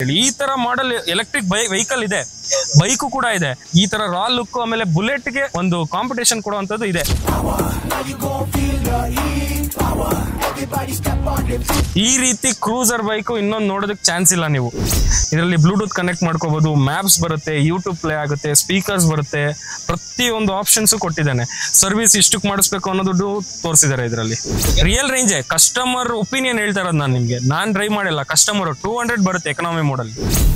ಹೇಳಿ ಈ ತರ ಮಾಡೆಲ್ ಎಲೆಕ್ಟ್ರಿಕ್ ಬೈ ವೆಹಿಕಲ್ ಇದೆ ಬೈಕು ಕೂಡ ಇದೆ ಈ ತರ ರಾ ಲುಕ್ ಆಮೇಲೆ ಬುಲೆಟ್ ಗೆ ಒಂದು ಕಾಂಪಿಟೇಷನ್ ಕೊಡುವಂತದ್ದು ಇದೆ ಈ ರೀತಿ ಕ್ರೂಸರ್ ಬೈಕ್ ಇನ್ನೊಂದು ನೋಡೋದಕ್ಕೆ ಚಾನ್ಸ್ ಇಲ್ಲ ನೀವು ಇದರಲ್ಲಿ ಬ್ಲೂಟೂತ್ ಕನೆಕ್ಟ್ ಮಾಡ್ಕೋಬಹುದು ಮ್ಯಾಪ್ಸ್ ಬರುತ್ತೆ ಯೂಟ್ಯೂಬ್ ಪ್ಲೇ ಆಗುತ್ತೆ ಸ್ಪೀಕರ್ಸ್ ಬರುತ್ತೆ ಪ್ರತಿಯೊಂದು ಆಪ್ಷನ್ಸ್ ಕೊಟ್ಟಿದ್ದಾನೆ ಸರ್ವಿಸ್ ಇಷ್ಟಕ್ಕೆ ಮಾಡಿಸ್ಬೇಕು ಅನ್ನೋದು ತೋರಿಸಿದ್ದಾರೆ ಇದರಲ್ಲಿ ರಿಯಲ್ ರೇಂಜ್ ಕಸ್ಟಮರ್ ಒಪಿನಿಯನ್ ಹೇಳ್ತಾ ಇರೋದು ನಾನು ನಿಮಗೆ ನಾನ್ ಡ್ರೈವ್ ಮಾಡಿಲ್ಲ ಕಸ್ಟಮರ್ ಟೂ ಹಂಡ್ರೆಡ್ ಬರುತ್ತೆ ಎಕನಾಮಿ ಮಾಡಲ್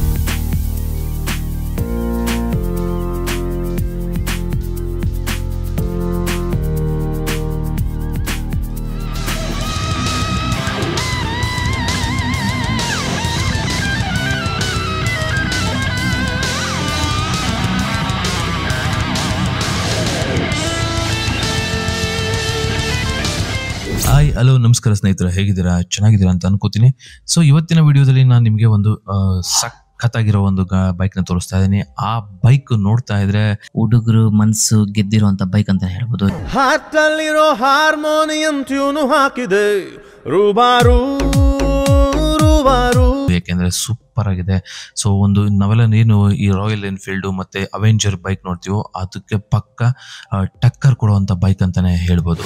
ಹಾಯ್ ಹಲೋ ನಮಸ್ಕಾರ ಸ್ನೇಹಿತರೆ ಹೇಗಿದ್ದೀರಾ ಚೆನ್ನಾಗಿದ್ದೀರಾ ಅಂತ ಅನ್ಕೋತೀನಿ ಸೊ ಇವತ್ತಿನ ವಿಡಿಯೋದಲ್ಲಿ ನಾನು ನಿಮಗೆ ಒಂದು ಆ, ಸಖತ್ತಾಗಿರೋ ಒಂದು ಬೈಕ್ ನ ತೋರಿಸ್ತಾ ಇದ್ದೀನಿ ಆ ಬೈಕ್ ನೋಡ್ತಾ ಇದ್ರೆ ಹುಡುಗರು ಮನ್ಸು ಗೆದ್ದಿರುವಂತ ಬೈಕ್ ಅಂತ ಹೇಳ್ಬೋದು ಹಾಟಲ್ಲಿರೋ ಹಾರ್ಮೋನಿಯಂ ಟ್ಯೂನು ಹಾಕಿದೆ ರೂಬಾರು ರೂಬಾರು ಯಾಕೆಂದ್ರೆ ಸೂಪರ್ ಆಗಿದೆ ಸೊ ಒಂದು ನಾವೆಲ್ಲ ಏನು ಈ ರಾಯಲ್ ಎನ್ಫೀಲ್ಡ್ ಮತ್ತೆ ಅವೆಂಜರ್ ಬೈಕ್ ನೋಡ್ತೀವೋ ಅದಕ್ಕೆ ಪಕ್ಕ ಆ, ಟಕ್ಕರ್ ಕೊಡುವಂತ ಬೈಕ್ ಅಂತಾನೆ ಹೇಳ್ಬೋದು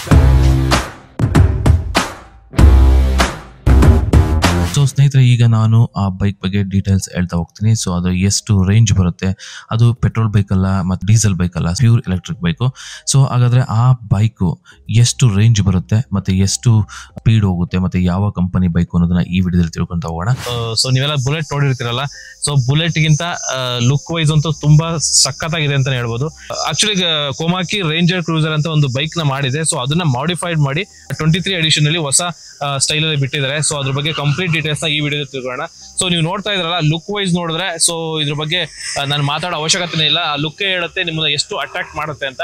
ಸೊ ಸ್ನೇಹಿತರೆ ಈಗ ನಾನು ಆ ಬೈಕ್ ಬಗ್ಗೆ ಡೀಟೇಲ್ಸ್ ಹೇಳ್ತಾ ಹೋಗ್ತೀನಿ ಸೊ ಅದು ಎಷ್ಟು ರೇಂಜ್ ಬರುತ್ತೆ ಅದು ಪೆಟ್ರೋಲ್ ಬೈಕ್ ಅಲ್ಲ ಮತ್ತು ಡೀಸೆಲ್ ಬೈಕ್ ಅಲ್ಲ ಪ್ಯೂರ್ ಎಲೆಕ್ಟ್ರಿಕ್ ಬೈಕು ಸೊ ಹಾಗಾದ್ರೆ ಆ ಬೈಕು ಎಷ್ಟು ರೇಂಜ್ ಬರುತ್ತೆ ಮತ್ತೆ ಎಷ್ಟು ಸ್ಪೀಡ್ ಹೋಗುತ್ತೆ ಮತ್ತೆ ಯಾವ ಕಂಪನಿ ಬೈಕ್ ಅನ್ನೋದನ್ನ ಈ ವಿಡಿಯೋದಲ್ಲಿ ತಿಳ್ಕೊಂತ ಹೋಗೋಣ ಸೊ ನೀವೆಲ್ಲ ಬುಲೆಟ್ ನೋಡಿರ್ತೀರಲ್ಲ ಸೊ ಬುಲೆಟ್ ಗಿಂತ ಲುಕ್ ವೈಸ್ ಅಂತೂ ತುಂಬಾ ಸಖತ್ತಾಗಿದೆ ಅಂತಾನೆ ಹೇಳ್ಬೋದು ಆಕ್ಚುಲಿ ಕೋಮಾಕಿ ರೇಂಜರ್ ಕ್ರೂಸರ್ ಅಂತ ಒಂದು ಬೈಕ್ ನ ಮಾಡಿದೆ ಸೊ ಅದನ್ನ ಮಾಡಿಫೈಡ್ ಮಾಡಿ ಟ್ವೆಂಟಿ ತ್ರೀ ಎಡಿಷನ್ ಅಲ್ಲಿ ಹೊಸ ಸ್ಟೈಲ್ ಅಲ್ಲಿ ಬಿಟ್ಟಿದ್ದಾರೆ ಸೊ ಅದ್ರ ಬಗ್ಗೆ ಕಂಪ್ಲೀಟ್ ಡೀಟೇಲ್ಸ್ ನ ಈ ವಿಡಿಯೋ ತಿಳ್ಕೊಳ್ಳೋಣ ಸೊ ನೀವು ನೋಡ್ತಾ ಇದ್ರಲ್ಲ ಲುಕ್ ವೈಸ್ ನೋಡಿದ್ರೆ ಸೊ ಇದ್ರ ಬಗ್ಗೆ ನಾನು ಮಾತಾಡೋ ಅವಶ್ಯಕತೆ ಇಲ್ಲ ಆ ಲುಕ್ ಹೇಳುತ್ತೆ ನಿಮ್ಮನ್ನ ಎಷ್ಟು ಅಟ್ರಾಕ್ಟ್ ಮಾಡುತ್ತೆ ಅಂತ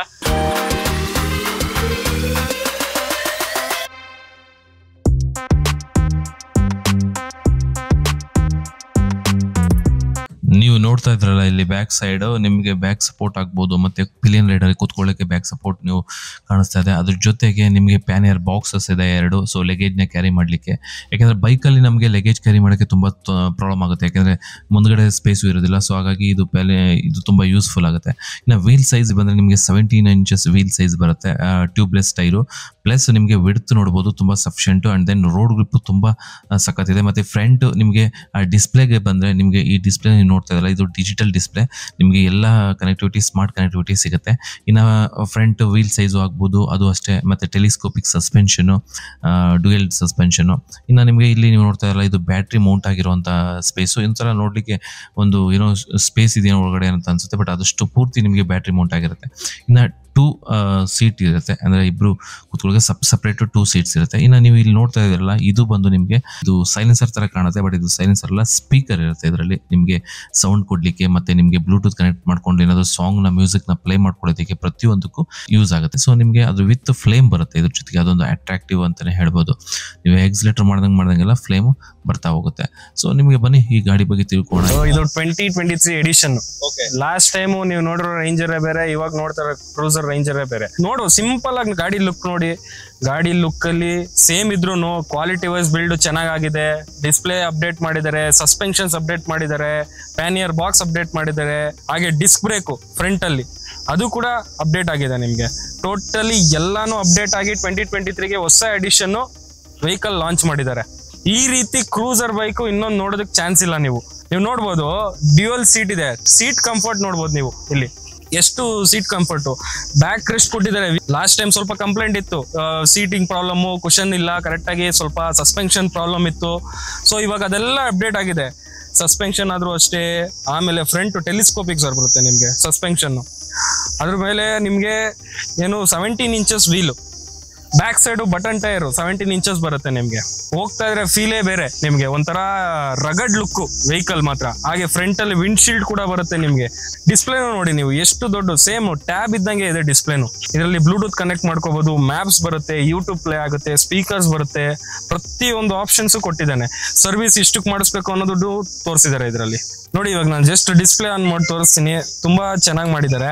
ನೀವು ನೋಡ್ತಾ ಇದ್ರಲ್ಲ ಇಲ್ಲಿ ಬ್ಯಾಕ್ ಸೈಡ್ ನಿಮಗೆ ಬ್ಯಾಕ್ ಸಪೋರ್ಟ್ ಆಗ್ಬೋದು ಮತ್ತೆ ಪಿಲಿಯನ್ ರೈಡರ್ ಕೂತ್ಕೊಳ್ಳೋಕೆ ಬ್ಯಾಕ್ ಸಪೋರ್ಟ್ ನೀವು ಕಾಣಿಸ್ತಾ ಇದೆ ಅದ್ರ ಜೊತೆಗೆ ನಿಮಗೆ ಪ್ಯಾನಿಯರ್ ಬಾಕ್ಸಸ್ ಇದೆ ಎರಡು ಸೊ ನ ಕ್ಯಾರಿ ಮಾಡಲಿಕ್ಕೆ ಯಾಕಂದ್ರೆ ಬೈಕಲ್ಲಿ ನಮಗೆ ಲಗೇಜ್ ಕ್ಯಾರಿ ಮಾಡೋಕ್ಕೆ ತುಂಬ ಪ್ರಾಬ್ಲಮ್ ಆಗುತ್ತೆ ಯಾಕಂದ್ರೆ ಮುಂದ್ಗಡೆ ಸ್ಪೇಸು ಇರೋದಿಲ್ಲ ಸೊ ಹಾಗಾಗಿ ಇದು ಪ್ಯಾಲೆ ಇದು ತುಂಬ ಯೂಸ್ಫುಲ್ ಆಗುತ್ತೆ ಇನ್ನು ವೀಲ್ ಸೈಜ್ ಬಂದರೆ ನಿಮಗೆ ಸೆವೆಂಟೀನ್ ಇಂಚಸ್ ವೀಲ್ ಸೈಜ್ ಬರುತ್ತೆ ಟ್ಯೂಬ್ಲೆಸ್ ಟೈರು ಪ್ಲಸ್ ನಿಮಗೆ ವಿಡ್ತ್ ನೋಡ್ಬೋದು ತುಂಬ sufficient and then road grip ತುಂಬ ಸಖತ್ತಿದೆ ಮತ್ತು ಫ್ರಂಟ್ ನಿಮಗೆ ಡಿಸ್ಪ್ಲೇಗೆ ಬಂದರೆ ನಿಮಗೆ ಈ ಡಿಸ್ಪ್ಲೇ ನೀವು ನೋಡ್ತಾ ಇದ್ದಲ್ಲ ಇದು ಡಿಜಿಟಲ್ ಡಿಸ್ಪ್ಲೇ ನಿಮಗೆ ಎಲ್ಲ ಕನೆಕ್ಟಿವಿಟಿ ಸ್ಮಾರ್ಟ್ ಕನೆಕ್ಟಿವಿಟಿ ಸಿಗುತ್ತೆ ಇನ್ನು ಫ್ರಂಟ್ ವೀಲ್ ಸೈಜು ಆಗ್ಬೋದು ಅದು ಅಷ್ಟೇ ಮತ್ತು ಟೆಲಿಸ್ಕೋಪಿಕ್ ಸಸ್ಪೆನ್ಷನು ಡ್ಯೂಯಲ್ ಸಸ್ಪೆನ್ಷನು ಇನ್ನು ನಿಮಗೆ ಇಲ್ಲಿ ನೀವು ನೋಡ್ತಾ ಇರಲ್ಲ ಇದು ಬ್ಯಾಟ್ರಿ ಮೌಂಟ್ ಆಗಿರುವಂಥ ಸ್ಪೇಸು ಒಂಥರ ನೋಡಲಿಕ್ಕೆ ಒಂದು ಏನೋ ಸ್ಪೇಸ್ ಇದೆಯೋ ಒಳಗಡೆ ಅಂತ ಅನ್ಸುತ್ತೆ ಬಟ್ ಅದಷ್ಟು ಪೂರ್ತಿ ನಿಮಗೆ ಬ್ಯಾಟ್ರಿ ಮೌಂಟ್ ಆಗಿರುತ್ತೆ ಇನ್ನು ಟೂ ಸೀಟ್ ಇರುತ್ತೆ ಅಂದರೆ ಇಬ್ಬರು ಕೂತ್ಕೊಳ್ಳೋಕೆ ಸಪ್ ಸಪ್ರೇಟ್ ಟೂ ಸೀಟ್ಸ್ ಇರುತ್ತೆ ಇನ್ನು ನೀವು ಇಲ್ಲಿ ನೋಡ್ತಾ ಇದ್ದೀರಲ್ಲ ಇದು ಬಂದು ನಿಮಗೆ ಇದು ಸೈಲೆನ್ಸರ್ ಥರ ಕಾಣುತ್ತೆ ಬಟ್ ಇದು ಸೈಲೆನ್ಸರ್ ಅಲ್ಲ ಸ್ಪೀಕರ್ ಇರುತ್ತೆ ಇದರಲ್ಲಿ ನಿಮಗೆ ಸೌಂಡ್ ಕೊಡಲಿಕ್ಕೆ ಮತ್ತೆ ನಿಮಗೆ ಬ್ಲೂಟೂತ್ ಕನೆಕ್ಟ್ ಮಾಡ್ಕೊಂಡು ಏನಾದರೂ ಸಾಂಗ್ನ ಮ್ಯೂಸಿಕ್ನ ಪ್ಲೇ ಮಾಡ್ಕೊಳ್ಳೋದಕ್ಕೆ ಪ್ರತಿಯೊಂದಕ್ಕೂ ಯೂಸ್ ಆಗುತ್ತೆ ಸೊ ನಿಮಗೆ ಅದು ವಿತ್ ಫ್ಲೇಮ್ ಬರುತ್ತೆ ಇದ್ರ ಜೊತೆಗೆ ಅದೊಂದು ಅಟ್ರಾಕ್ಟಿವ್ ಅಂತಲೇ ಹೇಳ್ಬೋದು ನೀವು ಎಕ್ಸ್ಲೇಟರ್ ಮಾಡ್ದಂಗೆ ಮಾಡ್ದಂಗೆಲ್ಲ ಫ್ಲೇಮ್ ಬರ್ತಾ ಹೋಗುತ್ತೆ ಸೊ ನಿಮಗೆ ಬನ್ನಿ ಈ ಗಾಡಿ ಬಗ್ಗೆ ತಿಳ್ಕೊಳ್ಳೋಣ So, ಇದು twenty twenty three edition last time ನೀವು ನೋಡಿರೋ ರೇಂಜರ್ ಬೇರೆ ಇವಾಗ ನೋಡ್ತಾರ ಕ್ರೂಸರ್ ರೇಂಜರ್ ಬೇರೆ ನೋಡು ಸಿಂಪಲ್ ಆಗಿ ಗಾಡಿ ಲುಕ್ ನೋಡಿ ಗಾಡಿ ಲುಕ್ ಅಲ್ಲಿ ಸೇಮ್ ಇದ್ರು ಕ್ವಾಲಿಟಿ ವೈಸ್ ಬಿಲ್ಡ್ ಚೆನ್ನಾಗಿದೆ ಡಿಸ್ಪ್ಲೇ ಅಪ್ಡೇಟ್ ಮಾಡಿದ್ದಾರೆ ಸಸ್ಪೆನ್ಷನ್ಸ್ ಅಪ್ಡೇಟ್ ಮಾಡಿದ್ದಾರೆ ಪ್ಯಾನಿಯರ್ ಬಾಕ್ಸ್ ಅಪ್ಡೇಟ್ ಮಾಡಿದ್ದಾರೆ ಹಾಗೆ ಡಿಸ್ಕ್ ಬ್ರೇಕು ಫ್ರಂಟ್ ಅಲ್ಲಿ ಅದು ಕೂಡ ಅಪ್ಡೇಟ್ ಆಗಿದೆ ನಿಮ್ಗೆ ಟೋಟಲಿ ಎಲ್ಲಾನು ಅಪ್ಡೇಟ್ ಆಗಿ ಟ್ವೆಂಟಿ ಟ್ವೆಂಟಿ ತ್ರೀಗೆ ಹೊಸ ಎಡಿಷನ್ ವೆಹಿಕಲ್ ಲಾಂಚ್ ಮಾಡಿದ್ದಾರೆ ಈ ರೀತಿ ಕ್ರೂಸರ್ ಬೈಕ್ ಇನ್ನೊಂದು ನೋಡೋದಕ್ಕೆ ಚಾನ್ಸ್ ಇಲ್ಲ ನೀವು ನೀವು ನೋಡ್ಬೋದು ಡ್ಯೂಯಲ್ ಸೀಟ್ ಇದೆ ಸೀಟ್ ಕಂಫರ್ಟ್ ನೋಡ್ಬೋದು ನೀವು ಇಲ್ಲಿ ಎಷ್ಟು ಸೀಟ್ ಕಂಫರ್ಟ್ ಬ್ಯಾಕ್ ರೆಸ್ಟ್ ಕೊಟ್ಟಿದ್ದಾರೆ ಲಾಸ್ಟ್ ಟೈಮ್ ಸ್ವಲ್ಪ ಕಂಪ್ಲೇಂಟ್ ಇತ್ತು ಸೀಟಿಂಗ್ ಪ್ರಾಬ್ಲಮ್ ಕುಷನ್ ಇಲ್ಲ ಕರೆಕ್ಟ್ ಆಗಿ ಸ್ವಲ್ಪ ಸಸ್ಪೆನ್ಷನ್ ಪ್ರಾಬ್ಲಮ್ ಇತ್ತು ಸೊ ಇವಾಗ ಅದೆಲ್ಲ ಅಪ್ಡೇಟ್ ಆಗಿದೆ ಸಸ್ಪೆನ್ಷನ್ ಆದ್ರೂ ಅಷ್ಟೇ ಆಮೇಲೆ ಫ್ರಂಟ್ ಟೆಲಿಸ್ಕೋಪಿಕ್ ಸರ್ ಬರುತ್ತೆ ನಿಮಗೆ ಸಸ್ಪೆನ್ಷನ್ ಅದ್ರ ಮೇಲೆ ನಿಮಗೆ ಏನು seventeen inches wheel back side button tyre seventeen inches ಬರುತ್ತೆ ನಿಮ್ಗೆ ಹೋಗ್ತಾ ಇದ್ರೆ ಫೀಲೇ ಬೇರೆ ನಿಮ್ಗೆ ಒಂಥರ ರಗಡ್ ಲುಕ್ ವೆಹಿಕಲ್ ಮಾತ್ರ ಹಾಗೆ ಫ್ರಂಟ್ ಅಲ್ಲಿ ವಿಂಡ್ ಶೀಲ್ಡ್ ಕೂಡ ಬರುತ್ತೆ ನಿಮ್ಗೆ ಡಿಸ್ಪ್ಲೇನು ನೋಡಿ ನೀವು ಎಷ್ಟು ದೊಡ್ಡ ಸೇಮ್ ಟ್ಯಾಬ್ ಇದ್ದಂಗೆ ಇದೆ ಡಿಸ್ಪ್ಲೇನು ಇದರಲ್ಲಿ ಬ್ಲೂಟೂತ್ ಕನೆಕ್ಟ್ ಮಾಡ್ಕೋಬಹುದು ಮ್ಯಾಪ್ಸ್ ಬರುತ್ತೆ ಯೂಟ್ಯೂಬ್ ಪ್ಲೇ ಆಗುತ್ತೆ ಸ್ಪೀಕರ್ಸ್ ಬರುತ್ತೆ ಪ್ರತಿಯೊಂದು ಆಪ್ಷನ್ಸ್ ಕೊಟ್ಟಿದ್ದಾನೆ ಸರ್ವಿಸ್ ಇಷ್ಟಕ್ಕೆ ಮಾಡಿಸ್ಬೇಕು ಅನ್ನೋದು ತೋರಿಸಿದ್ದಾರೆ ಇದರಲ್ಲಿ ನೋಡಿ ಇವಾಗ ನಾನು ಜಸ್ಟ್ ಡಿಸ್ಪ್ಲೇ ಆನ್ ಮಾಡಿ ತೋರಿಸ್ತೀನಿ ತುಂಬಾ ಚೆನ್ನಾಗಿ ಮಾಡಿದ್ದಾರೆ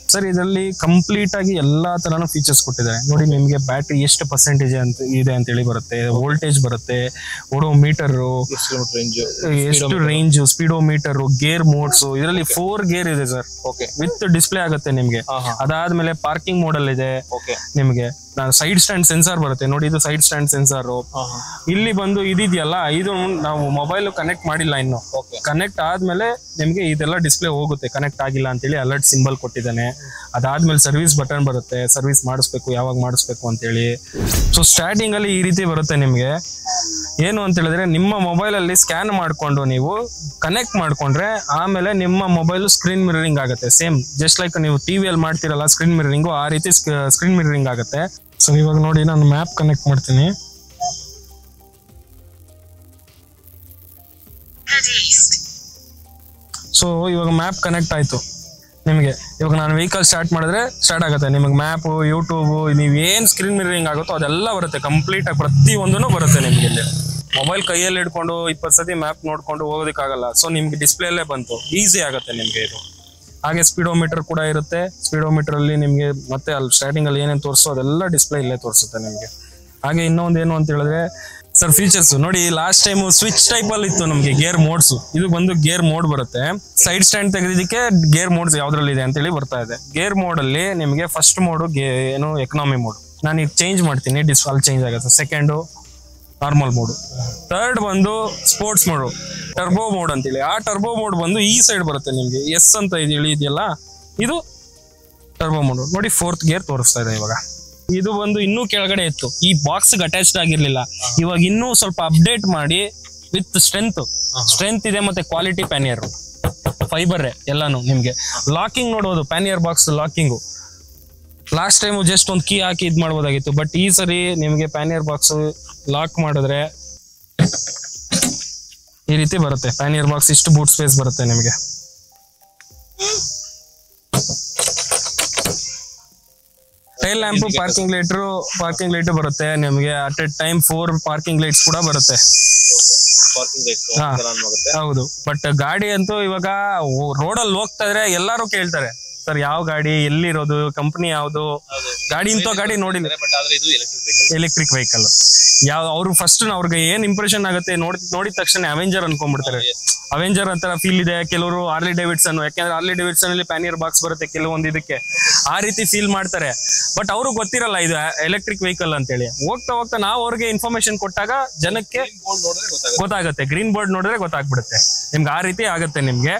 ಸರ್ ಇದರಲ್ಲಿ ಕಂಪ್ಲೀಟ್ ಆಗಿ ಎಲ್ಲಾ ತರನು ಫೀಚರ್ಸ್ ಕೊಟ್ಟಿದ್ದಾರೆ ನೋಡಿ ನಿಮಗೆ ಬ್ಯಾಟ್ರಿ ಎಷ್ಟು ಪರ್ಸೆಂಟೇಜ್ ಅಂತ ಇದೆ ಅಂತ ಹೇಳಿ ಬರುತ್ತೆ ವೋಲ್ಟೇಜ್ ಬರುತ್ತೆ ಓಡೋ ಮೀಟರ್ ಎಷ್ಟು range speedometer gear modes ಇದರಲ್ಲಿ ಫೋರ್ ಗೇರ್ ಇದೆ ಸರ್ ಓಕೆ ವಿತ್ ಡಿಸ್ಪ್ಲೇ ಆಗುತ್ತೆ ನಿಮ್ಗೆ ಅದಾದ್ಮೇಲೆ ಪಾರ್ಕಿಂಗ್ ಮೋಡಲ್ ಇದೆ ಓಕೆ ನಿಮ್ಗೆ ಸೈಡ್ ಸ್ಟ್ಯಾಂಡ್ ಸೆನ್ಸಾರ್ ಬರುತ್ತೆ ನೋಡಿ ಇದು ಸೈಡ್ ಸ್ಟ್ಯಾಂಡ್ ಸೆನ್ಸಾರ್ ಇಲ್ಲಿ ಬಂದು ಇದಿದೆಯಲ್ಲ ಇದು ನಾವು ಮೊಬೈಲ್ ಕನೆಕ್ಟ್ ಮಾಡಿಲ್ಲ ಇನ್ನು ಕನೆಕ್ಟ್ ಆದ್ಮೇಲೆ ನಿಮ್ಗೆ ಇದೆಲ್ಲ ಡಿಸ್ಪ್ಲೇ ಹೋಗುತ್ತೆ ಕನೆಕ್ಟ್ ಆಗಿಲ್ಲ ಅಂತೇಳಿ ಅಲರ್ಟ್ ಸಿಂಬಲ್ ಕೊಟ್ಟಿದ್ದಾನೆ ಅದಾದ್ಮೇಲೆ ಸರ್ವಿಸ್ ಬಟನ್ ಬರುತ್ತೆ ಸರ್ವಿಸ್ ಮಾಡಿಸ್ಬೇಕು ಯಾವಾಗ ಮಾಡಿಸ್ಬೇಕು ಅಂತೇಳಿ ಸೊ ಸ್ಟಾರ್ಟಿಂಗ್ ಅಲ್ಲಿ ಈ ರೀತಿ ಬರುತ್ತೆ ನಿಮ್ಗೆ ಏನು ಅಂತ ಹೇಳಿದ್ರೆ ನಿಮ್ಮ ಮೊಬೈಲ್ ಅಲ್ಲಿ ಸ್ಕ್ಯಾನ್ ಮಾಡ್ಕೊಂಡು ನೀವು ಕನೆಕ್ಟ್ ಮಾಡ್ಕೊಂಡ್ರೆ ಆಮೇಲೆ ನಿಮ್ಮ ಮೊಬೈಲ್ ಸ್ಕ್ರೀನ್ ಮಿರರಿಂಗ್ ಆಗುತ್ತೆ ಸೇಮ್ ಜಸ್ಟ್ ಲೈಕ್ ನೀವು ಟಿವಿಯಲ್ಲಿ ಮಾಡ್ತಿರಲ್ಲ ಸ್ಕ್ರೀನ್ ಮಿರರಿಂಗು ಆ ರೀತಿ ಸ್ಕ್ರೀನ್ ಮಿರರಿಂಗ್ ಆಗುತ್ತೆ ಸೊ ಇವಾಗ ನೋಡಿ ನಾನು ಮ್ಯಾಪ್ ಕನೆಕ್ಟ್ ಮಾಡ್ತೀನಿ ಸೊ ಇವಾಗ ಮ್ಯಾಪ್ ಕನೆಕ್ಟ್ ಆಯ್ತು ನಿಮಗೆ ಇವಾಗ ನಾನು ವೆಹಿಕಲ್ ಸ್ಟಾರ್ಟ್ ಮಾಡಿದ್ರೆ ಸ್ಟಾರ್ಟ್ ಆಗುತ್ತೆ ನಿಮಗೆ ಮ್ಯಾಪ್ ಯೂಟ್ಯೂಬ್ ನೀವು ಏನು ಸ್ಕ್ರೀನ್ ಮಿರರಿಂಗ್ ಆಗುತ್ತೋ ಅದೆಲ್ಲ ಬರುತ್ತೆ ಕಂಪ್ಲೀಟ್ ಆಗಿ ಪ್ರತಿ ಒಂದೂ ಬರುತ್ತೆ ನಿಮಗೆ ಇಲ್ಲಿ ಮೊಬೈಲ್ ಕೈಯಲ್ಲಿ ಹಿಡ್ಕೊಂಡು ಇಪ್ಪತ್ತು ಸತಿ ಮ್ಯಾಪ್ ನೋಡ್ಕೊಂಡು ಹೋಗೋದಕ್ಕಾಗಲ್ಲ ಸೊ ನಿಮ್ಗೆ ಡಿಸ್ಪ್ಲೇ ಅಲ್ಲೇ ಬಂತು ಈಸಿ ಆಗುತ್ತೆ ನಿಮಗೆ ಇದು ಹಾಗೆ ಸ್ಪೀಡೋಮೀಟರ್ ಕೂಡ ಇರುತ್ತೆ ಸ್ಪೀಡೋಮೀಟರ್ ಅಲ್ಲಿ ನಿಮಗೆ ಮತ್ತೆ ಅಲ್ಲಿ ಸ್ಟಾರ್ಟಿಂಗ್ ಅಲ್ಲಿ ಏನೇನು ತೋರಿಸೋ ಅದೆಲ್ಲ ಡಿಸ್ಪ್ಲೇ ಇಲ್ಲೇ ತೋರಿಸುತ್ತೆ ನಿಮಗೆ ಹಾಗೆ ಇನ್ನೊಂದು ಏನು ಅಂತ ಹೇಳಿದ್ರೆ ಸರ್ ಫೀಚರ್ಸ್ ನೋಡಿ ಲಾಸ್ಟ್ ಟೈಮ್ ಸ್ವಿಚ್ ಟೈಪ್ ಅಲ್ಲಿ ಇತ್ತು ನಮಗೆ ಗೇರ್ ಮೋಡ್ಸ್ ಇದು ಬಂದು ಗೇರ್ ಮೋಡ್ ಬರುತ್ತೆ ಸೈಡ್ ಸ್ಟ್ಯಾಂಡ್ ತೆಗೆದಿದ್ದಕ್ಕೆ ಗೇರ್ ಮೋಡ್ಸ್ ಯಾವ್ದ್ರಲ್ಲಿ ಇದೆ ಅಂತೇಳಿ ಬರ್ತಾ ಇದೆ ಗೇರ್ ಮೋಡ್ ಅಲ್ಲಿ ನಿಮಗೆ ಫಸ್ಟ್ ಮೋಡ್ ಏನು ಎಕನಾಮಿ ಮೋಡ್ ನಾನು ಈಗ ಚೇಂಜ್ ಮಾಡ್ತೀನಿ ಡಿಸ್ ಅಲ್ಲಿ ಚೇಂಜ್ ಆಗುತ್ತೆ ಸೆಕೆಂಡು ನಾರ್ಮಲ್ ಮೋಡ್ ಥರ್ಡ್ ಬಂದು ಸ್ಪೋರ್ಟ್ಸ್ ಮೋಡ್ ಟರ್ಬೋ ಮೋಡ್ ಅಂತೇಳಿ ಆ ಟರ್ಬೋ ಮೋಡ್ ಬಂದು ಈ ಸೈಡ್ ಬರುತ್ತೆ ನಿಮಗೆ ಎಸ್ ಅಂತ ಇದು ಇದೆಯಲ್ಲ ಇದು ಟರ್ಬೋ ಮೋಡ್ ನೋಡಿ ಫೋರ್ತ್ ಗೇರ್ ತೋರಿಸ್ತಾ ಇದೆ ಇವಾಗ ಇದು ಬಂದು ಇನ್ನೂ ಕೆಳಗಡೆ ಇತ್ತು ಈ ಬಾಕ್ಸ್ ಅಟ್ಯಾಚ್ಡ್ ಆಗಿರ್ಲಿಲ್ಲ ಇವಾಗ ಇನ್ನೂ ಸ್ವಲ್ಪ ಅಪ್ಡೇಟ್ ಮಾಡಿ ವಿತ್ ಸ್ಟ್ರೆಂತ್ ಸ್ಟ್ರೆಂತ್ ಇದೆ ಮತ್ತೆ ಕ್ವಾಲಿಟಿ ಪ್ಯಾನಿಯರ್ ಫೈಬರ್ ಎಲ್ಲಾನು ನಿಮ್ಗೆ ಲಾಕಿಂಗ್ ನೋಡೋದು pannier box locking last time just ಒಂದು ಕೀ ಹಾಕಿ ಇದ್ ಮಾಡ್ಬೋದಾಗಿತ್ತು ಬಟ್ ಈ ಸರಿ ನಿಮಗೆ ಪ್ಯಾನಿಯರ್ ಬಾಕ್ಸ್ ಲಾಕ್ ಮಾಡಿದ್ರೆ ಈ ರೀತಿ ಬರುತ್ತೆ ಪ್ಯಾನಿಯರ್ ಬಾಕ್ಸ್ ಇಷ್ಟು ಬೂಟ್ ಸ್ಪೇಸ್ ಬರುತ್ತೆ ನಿಮಗೆ ಟೈಲ್ ಲ್ಯಾಂಪ್ ಪಾರ್ಕಿಂಗ್ ಲೈಟ್ರು ಪಾರ್ಕಿಂಗ್ ಲೈಟ್ ಬರುತ್ತೆ ನಿಮಗೆ at a time four parking lights ಕೂಡ ಬರುತ್ತೆ ಪಾರ್ಕಿಂಗ್ ಲೈಟ್ ಹಾ. ಹೌದು ಬಟ್ ಗಾಡಿ ಅಂತೂ ಇವಾಗ ರೋಡಲ್ಲಿ ಹೋಗ್ತಾ ಇದ್ರೆ ಎಲ್ಲಾರು ಕೇಳ್ತಾರೆ ಸರ್ ಯಾವ ಗಾಡಿ ಎಲ್ಲಿರೋದು ಕಂಪನಿ ಯಾವ್ದು ಗಾಡಿ ಇಂಥ ಗಾಡಿ ನೋಡಿಲ್ಲ ಬಟ್ ಆದ್ರೆ ಇದು ಎಲೆಕ್ಟ್ರಿಕ್ ವೆಹಿಕಲ್ ಎಲೆಕ್ಟ್ರಿಕ್ ವೆಹಿಕಲ್ ಯಾವ ಅವ್ರು ಫಸ್ಟ್ ಅವ್ರಿಗೆ ಏನ್ ಇಂಪ್ರೆಷನ್ ಆಗುತ್ತೆ ನೋಡಿ ನೋಡಿದ ತಕ್ಷಣ ಅವೆಂಜರ್ ಅನ್ಕೊಂಡ್ಬಿಡ್ತಾರೆ ಅವೆಂಜರ್ ಅಂತ ಫೀಲ್ ಇದೆ ಕೆಲವರು ಆರ್ಲಿ ಡೇವಿಡ್ಸನ್ ಯಾಕಂದ್ರೆ ಆರ್ಲಿ ಡೇವಿಡ್ಸನ್ ಅಲ್ಲಿ ಪ್ಯಾನಿಯರ್ ಬಾಕ್ಸ್ ಬರುತ್ತೆ ಕೆಲವೊಂದು ಇದಕ್ಕೆ ಆ ರೀತಿ ಫೀಲ್ ಮಾಡ್ತಾರೆ ಬಟ್ ಅವ್ರಿಗೆ ಗೊತ್ತಿರಲ್ಲ ಇದು ಎಲೆಕ್ಟ್ರಿಕ್ ವೆಹಿಕಲ್ ಅಂತೇಳಿ ಹೋಗ್ತಾ ಹೋಗ್ತಾ ನಾವು ಅವ್ರಿಗೆ ಇನ್ಫಾರ್ಮೇಶನ್ ಕೊಟ್ಟಾಗ ಜನಕ್ಕೆ ಬೋರ್ಡ್ ನೋಡಿದ್ರೆ ಗೊತ್ತಾಗುತ್ತೆ ಗೊತ್ತಾಗುತ್ತೆ ಗ್ರೀನ್ ಬೋರ್ಡ್ ನೋಡಿದ್ರೆ ಗೊತ್ತಾಗ್ಬಿಡುತ್ತೆ ನಿಮ್ಗೆ ಆ ರೀತಿ ಆಗುತ್ತೆ ನಿಮ್ಗೆ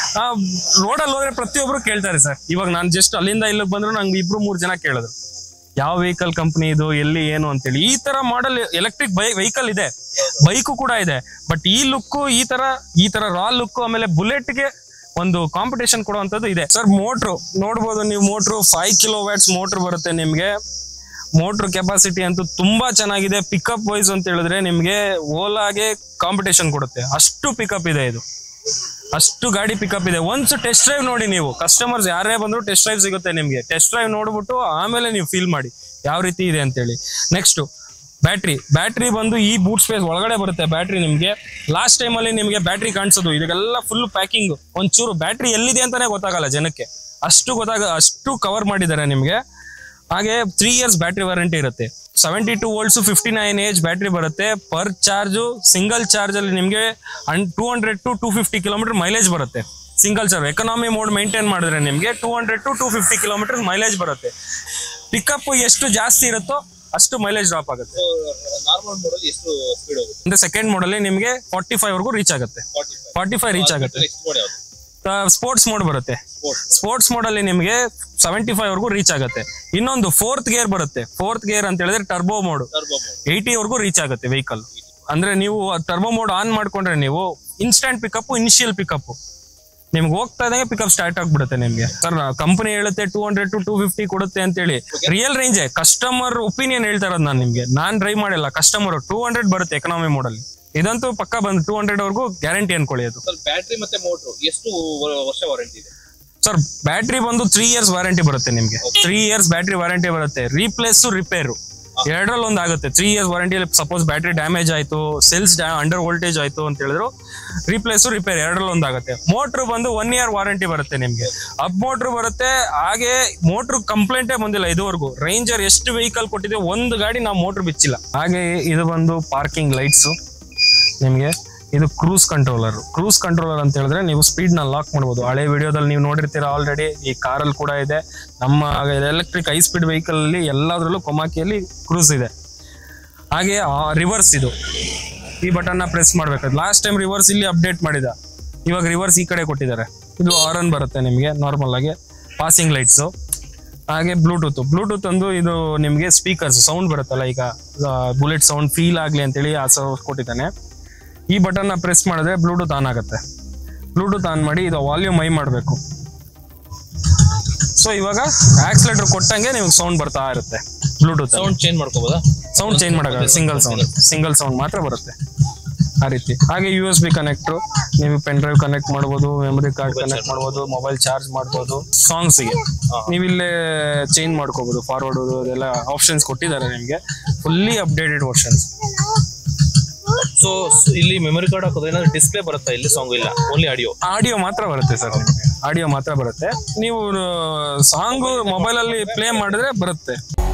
ರೋಡಲ್ಲಿ ಹೋದ್ರೆ ಪ್ರತಿಯೊಬ್ರು ಕೇಳ್ತಾರೆ ಸರ್ ಇವಾಗ ನಾನು ಜಸ್ಟ್ ಅಲ್ಲಿಂದ ಇಲ್ಲಿಗೆ ಬಂದ್ರು ನಂಗೆ ಇಬ್ರು ಮೂರು ಜನ ಕೇಳಿದ್ರು ಯಾವ ವೆಹಿಕಲ್ ಕಂಪನಿ ಇದು ಎಲ್ಲಿ ಏನು ಅಂತೇಳಿ ಈ ತರ ಮಾಡೆಲ್ ಎಲೆಕ್ಟ್ರಿಕ್ ಬೈ ವೆಹಿಕಲ್ ಇದೆ ಬೈಕು ಕೂಡ ಇದೆ ಬಟ್ ಈ ಲುಕ್ ಈ ತರ ಈ ತರ ರಾ ಲುಕ್ ಆಮೇಲೆ ಬುಲೆಟ್ಗೆ ಒಂದು ಕಾಂಪಿಟೇಷನ್ ಕೊಡುವಂತದ್ದು ಇದೆ ಸರ್ ಮೋಟ್ರು ನೋಡ್ಬೋದು ನೀವು motor five kilowatts motor ಬರುತ್ತೆ ನಿಮ್ಗೆ ಮೋಟ್ರ್ ಕೆಪಾಸಿಟಿ ಅಂತೂ ತುಂಬಾ ಚೆನ್ನಾಗಿದೆ ಪಿಕಪ್ ವೈಸ್ ಅಂತ ಹೇಳಿದ್ರೆ ನಿಮ್ಗೆ ಓಲಾಗೆ ಕಾಂಪಿಟೇಷನ್ ಕೊಡುತ್ತೆ ಅಷ್ಟು ಪಿಕಪ್ ಇದೆ ಇದು ಅಷ್ಟು ಗಾಡಿ ಪಿಕಪ್ ಇದೆ ಒಂದ್ಸು ಟೆಸ್ಟ್ ಡ್ರೈವ್ ನೋಡಿ ನೀವು ಕಸ್ಟಮರ್ಸ್ ಯಾರೇ ಬಂದ್ರು ಟೆಸ್ಟ್ ಡ್ರೈವ್ ಸಿಗುತ್ತೆ ನಿಮ್ಗೆ ಟೆಸ್ಟ್ ಡ್ರೈವ್ ನೋಡ್ಬಿಟ್ಟು ಆಮೇಲೆ ನೀವು ಫೀಲ್ ಮಾಡಿ ಯಾವ ರೀತಿ ಇದೆ ಅಂತೇಳಿ ನೆಕ್ಸ್ಟ್ ಬ್ಯಾಟ್ರಿ ಬ್ಯಾಟ್ರಿ ಬಂದು ಈ ಬೂಟ್ ಸ್ಪೇಸ್ ಒಳಗಡೆ ಬರುತ್ತೆ ಬ್ಯಾಟ್ರಿ ನಿಮ್ಗೆ ಲಾಸ್ಟ್ ಟೈಮ್ ಅಲ್ಲಿ ನಿಮ್ಗೆ ಬ್ಯಾಟ್ರಿ ಕಾಣಿಸೋದು ಇದಕ್ಕೆಲ್ಲ ಫುಲ್ ಪ್ಯಾಕಿಂಗ್ ಒಂಚೂರು ಬ್ಯಾಟ್ರಿ ಎಲ್ಲಿದೆ ಅಂತಾನೆ ಗೊತ್ತಾಗಲ್ಲ ಜನಕ್ಕೆ ಅಷ್ಟು ಗೊತ್ತಾಗ ಅಷ್ಟು ಕವರ್ ಮಾಡಿದ್ದಾರೆ ನಿಮ್ಗೆ ಹಾಗೆ ತ್ರೀ ಇಯರ್ಸ್ ಬ್ಯಾಟ್ರಿ ವಾರಂಟಿ ಇರುತ್ತೆ seventy two volts fifty nine Ah battery ಬರುತ್ತೆ ಪರ್ ಚಾರ್ಜು ಸಿಂಗಲ್ ಚಾರ್ಜ್ ಅಲ್ಲಿ ನಿಮಗೆ two hundred to two fifty kilometre mileage ಬರುತ್ತೆ single charge economy mode maintain ಮಾಡಿದ್ರೆ ನಿಮಗೆ two hundred to two fifty kilometre mileage ಬರುತ್ತೆ pickup ಎಷ್ಟು ಜಾಸ್ತಿ ಇರುತ್ತೋ ಅಷ್ಟು ಮೈಲೇಜ್ ಡ್ರಾಪ್ ಆಗುತ್ತೆ ನಾರ್ಮಲ್ ಮೋಡಲ್ ಎಷ್ಟು ಸ್ಪೀಡ್ ಹೋಗುತ್ತೆ ಅಂದ್ರೆ ಸೆಕೆಂಡ್ ಮೋಡಲ್ಲಿ ನಿಮಗೆ ಫಾರ್ಟಿ ಫೈವ್ ವರೆಗೂ ರೀಚ್ ಆಗುತ್ತೆ ಫಾರ್ಟಿ ಫಾರ್ಟಿ ಫೈವ್ ರೀಚ್ ಆಗುತ್ತೆ ನೆಕ್ಸ್ಟ್ ಮೋಡ್ ಯಾವುದು ಸ್ಪೋರ್ಟ್ಸ್ ಮೋಡ್ ಬರುತ್ತೆ ಸ್ಪೋರ್ಟ್ಸ್ ಮೋಡ್ ಅಲ್ಲಿ ನಿಮಗೆ ಸೆವೆಂಟಿ ಫೈವ್ ವರೆಗೂ ರೀಚ್ ಆಗುತ್ತೆ ಇನ್ನೊಂದು ಫೋರ್ತ್ ಗೇರ್ ಬರುತ್ತೆ ಫೋರ್ತ್ ಗೇರ್ ಅಂತ ಹೇಳಿದ್ರೆ turbo mode turbo mode eighty ವರೆಗೂ ರೀಚ್ ಆಗುತ್ತೆ ವೆಹಿಕಲ್ ಅಂದ್ರೆ ನೀವು ಟರ್ಬೋ ಮೋಡ್ ಆನ್ ಮಾಡ್ಕೊಂಡ್ರೆ ನೀವು ಇನ್ಸ್ಟಂಟ್ ಪಿಕಪ್ ಇನಿಷಿಯಲ್ ಪಿಕಪ್ ನಿಮ್ಗೆ ಹೋಗ್ತಾ ಇದ್ದಂಗೆ ಪಿಕಪ್ ಸ್ಟಾರ್ಟ್ ಆಗ್ಬಿಡುತ್ತೆ ನಿಮ್ಗೆ ಸರ್ ಕಂಪನಿ ಹೇಳುತ್ತೆ two hundred to two fifty ಕೊಡುತ್ತೆ ಅಂತೇಳಿ ರಿಯಲ್ ರೇಂಜ್ ಕಸ್ಟಮರ್ ಒಪಿನಿಯನ್ ಹೇಳ್ತಾ ಇರೋದು ನಾನು ನಿಮ್ಗೆ ನಾನ್ ಡ್ರೈವ್ ಮಾಡಿಲ್ಲ ಕಸ್ಟಮರ್ ಟೂ ಹಂಡ್ರೆಡ್ ಬರುತ್ತೆ ಎಕನಾಮಿ ಮೋಡಲ್ಲಿ ಇದಂತೂ ಪಕ್ಕ ಬಂದು ಟೂ ಹಂಡ್ರೆಡ್ ವರೆಗೂ ಗ್ಯಾರಂಟಿ ಅನ್ಕೊಳ್ಳಿ ಅದು ಸರ್ ಬ್ಯಾಟ್ರಿ ಮತ್ತೆ ಮೋಟ್ರು ಎಷ್ಟು ವ- ವರ್ಷ ವಾರಂಟಿ ಇದೆ ಸರ್ ಬ್ಯಾಟ್ರಿ ಬಂದು ತ್ರೀ ಇಯರ್ಸ್ ವಾರಂಟಿ ಬರುತ್ತೆ ನಿಮ್ಗೆ ತ್ರೀ ಇಯರ್ಸ್ ಬ್ಯಾಟ್ರಿ ವಾರಂಟಿ ಬರುತ್ತೆ ರೀಪ್ಲೇಸ್ ರಿಪೇರು ಎರಡರಲ್ಲಿ ಒಂದು ಆಗುತ್ತೆ ತ್ರೀ ಇಯರ್ಸ್ ವಾರಂಟಿಯಲ್ಲಿ ಸಪೋಸ್ ಬ್ಯಾಟ್ರಿ ಡ್ಯಾಮೇಜ್ ಆಯ್ತು ಸೆಲ್ಸ್ ಅಂಡರ್ ವೋಲ್ಟೇಜ್ ಆಯ್ತು ಅಂತ ಹೇಳಿದ್ರು ರಿಪ್ಲೇಸ್ ರಿಪೇರ್ ಎರಡರಲ್ಲಿ ಒಂದು ಆಗುತ್ತೆ ಮೋಟ್ರ್ ಬಂದು ಒನ್ ಇಯರ್ ವಾರಂಟಿ ಬರುತ್ತೆ ನಿಮ್ಗೆ ಅಪ್ ಮೋಟ್ರ್ ಬರುತ್ತೆ ಹಾಗೆ ಮೋಟ್ರ್ ಕಂಪ್ಲೇಂಟೇ ಬಂದಿಲ್ಲ ಇದುವರೆಗೂ ರೇಂಜರ್ ಎಷ್ಟು ವೆಹಿಕಲ್ ಕೊಟ್ಟಿದೆ ಒಂದು ಗಾಡಿ ನಾವು ಮೋಟ್ರ್ ಬಿಚ್ಚಿಲ್ಲ ಹಾಗೆ ಇದು ಬಂದು ಪಾರ್ಕಿಂಗ್ ಲೈಟ್ಸು ನಿಮಗೆ ಇದು ಕ್ರೂಸ್ ಕಂಟ್ರೋಲರ್ ಕ್ರೂಸ್ ಕಂಟ್ರೋಲರ್ ಅಂತ ಹೇಳಿದ್ರೆ ನೀವು ಸ್ಪೀಡ್ ನ ಲಾಕ್ ಮಾಡ್ಬೋದು ಹಳೆ ವಿಡಿಯೋದಲ್ಲಿ ನೀವು ನೋಡಿರ್ತೀರ ಆಲ್ರೆಡಿ ಈ ಕಾರಲ್ಲಿ ಕೂಡ ಇದೆ ನಮ್ಮ ಎಲೆಕ್ಟ್ರಿಕ್ ಹೈ ಸ್ಪೀಡ್ ವೆಹಿಕಲ್ ಅಲ್ಲಿ ಎಲ್ಲದರಲ್ಲೂ ಕೊಮಾಕಿಯಲ್ಲಿ ಕ್ರೂಸ್ ಇದೆ ಹಾಗೆ ರಿವರ್ಸ್ ಇದು ಈ ಬಟನ್ ನ ಪ್ರೆಸ್ ಮಾಡ್ಬೇಕು ಲಾಸ್ಟ್ ಟೈಮ್ ರಿವರ್ಸ್ ಇಲ್ಲಿ ಅಪ್ಡೇಟ್ ಮಾಡಿದ ಇವಾಗ ರಿವರ್ಸ್ ಈ ಕಡೆ ಕೊಟ್ಟಿದ್ದಾರೆ ಇದು ಆರನ್ ಬರುತ್ತೆ ನಿಮಗೆ ನಾರ್ಮಲ್ ಆಗಿ ಪಾಸಿಂಗ್ ಲೈಟ್ಸು ಹಾಗೆ ಬ್ಲೂಟೂತ್ ಬ್ಲೂಟೂತ್ ಒಂದು ಇದು ನಿಮಗೆ ಸ್ಪೀಕರ್ಸ್ ಸೌಂಡ್ ಬರುತ್ತಲ್ಲ ಈಗ ಬುಲೆಟ್ ಸೌಂಡ್ ಫೀಲ್ ಆಗಲಿ ಅಂತೇಳಿ ಆ ಸೌಂಡ್ ಕೊಟ್ಟಿದ್ದಾನೆ ಈ ಬಟನ್ ನ ಪ್ರೆಸ್ ಮಾಡಿದ್ರೆ ಬ್ಲೂಟೂತ್ ಆನ್ ಆಗುತ್ತೆ ಬ್ಲೂಟೂತ್ ಆನ್ ಮಾಡಿ ಇದು ವಾಲ್ಯೂಮ್ ಹೈ ಮಾಡಬೇಕು ಸೊ ಇವಾಗ ಆಕ್ಸಿಲೇಟರ್ ಕೊಟ್ಟಂಗೆ ನಿಮ್ಗೆ ಸೌಂಡ್ ಬರ್ತಾ ಇರುತ್ತೆ ಬ್ಲೂಟೂತ್ ಸೌಂಡ್ ಚೇಂಜ್ ಮಾಡ್ಕೋಬೋದಾ ಸೌಂಡ್ ಚೇಂಜ್ ಮಾಡೋಕ್ಕಾಗಲ್ಲ ಸಿಂಗಲ್ ಸೌಂಡ್ ಸಿಂಗಲ್ ಸೌಂಡ್ ಮಾತ್ರ ಬರುತ್ತೆ ಆ ರೀತಿ ಹಾಗೆ ಯು ಎಸ್ ಬಿ ಕನೆಕ್ಟ್ ನೀವು ಪೆನ್ ಡ್ರೈವ್ ಕನೆಕ್ಟ್ ಮಾಡ್ಬೋದು ಮೆಮೊರಿ ಕಾರ್ಡ್ ಕನೆಕ್ಟ್ ಮಾಡ್ಬೋದು ಮೊಬೈಲ್ ಚಾರ್ಜ್ ಮಾಡ್ಬೋದು ಸಾಂಗ್ಸ್ಗೆ ನೀವು ಇಲ್ಲೇ ಚೇಂಜ್ ಮಾಡ್ಕೋಬಹುದು ಫಾರ್ವರ್ಡ್ ಅದೆಲ್ಲ ಆಪ್ಷನ್ಸ್ ಕೊಟ್ಟಿದ್ದಾರೆ ನಿಮಗೆ ಫುಲ್ಲಿ ಅಪ್ಡೇಟೆಡ್ ವರ್ಷನ್ಸ್ ಸೊ ಇಲ್ಲಿ ಮೆಮೊರಿ ಕಾರ್ಡ್ ಹಾಕೋದ್ರೆ ಏನಾದ್ರು ಡಿಸ್ಪ್ಲೇ ಬರುತ್ತಾ ಇಲ್ಲಿ ಸಾಂಗ್ ಇಲ್ಲ ಓನ್ಲಿ ಆಡಿಯೋ ಆಡಿಯೋ ಮಾತ್ರ ಬರುತ್ತೆ ಸರ್ ನಿಮಗೆ ಆಡಿಯೋ ಮಾತ್ರ ಬರುತ್ತೆ ನೀವು ಸಾಂಗ್ ಮೊಬೈಲ್ ಅಲ್ಲಿ ಪ್ಲೇ ಮಾಡಿದ್ರೆ ಬರುತ್ತೆ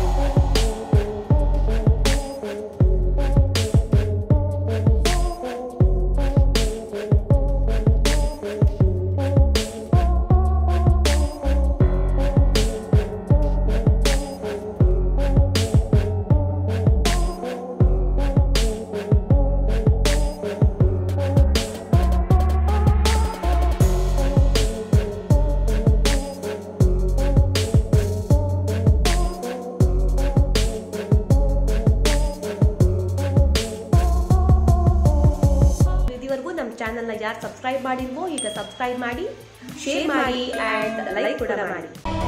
ಇದುವರೆಗೂ ನಮ್ಮ ಚಾನಲ್ನ ಯಾರು ಸಬ್ಸ್ಕ್ರೈಬ್ ಮಾಡಿಲ್ವೋ ಈಗ ಸಬ್ಸ್ಕ್ರೈಬ್ ಮಾಡಿ ಶೇರ್ ಮಾಡಿ ಆ್ಯಂಡ್ ಲೈಕ್ ಕೂಡ ಮಾಡಿ